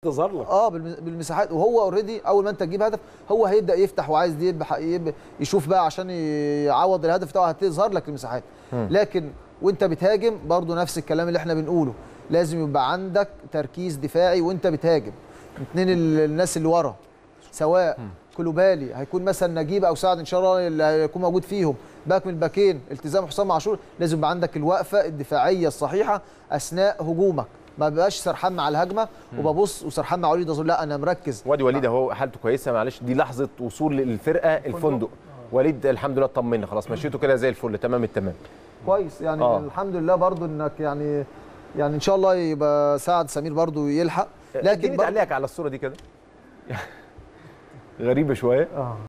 تظهر لك اه بالم- بالمساحات وهو اوريدي اول ما انت تجيب هدف هو هيبدا يفتح وعايز يذبح يب- يشوف بقى عشان يعوض الهدف بتاعه هتظهر لك المساحات لكن وانت بتهاجم برضو نفس الكلام اللي احنا بنقوله لازم يبقى عندك تركيز دفاعي وانت بتهاجم اتنين ال- الناس اللي ورا سواء كلوبالي هيكون مثلا نجيب او سعد ان شاء الله اللي هيكون موجود فيهم باك من الباكين التزام حسام عاشور لازم يبقى عندك الوقفه الدفاعيه الصحيحه اثناء هجومك ما بقاش سرحان مع الهجمه وببص وسرحان مع وليد أظن لا انا مركز وادي وليد اهو حالته كويسه معلش دي لحظه وصول للفرقه الفندق وليد الحمد لله اطمنا خلاص مشيته كده زي الفل تمام التمام كويس يعني آه. آه. الحمد لله برضو انك يعني يعني ان شاء الله يبقى سعد سمير برضو يلحق لكن لكن برضو تعليقك على الصوره دي كده غريبه شويه آه.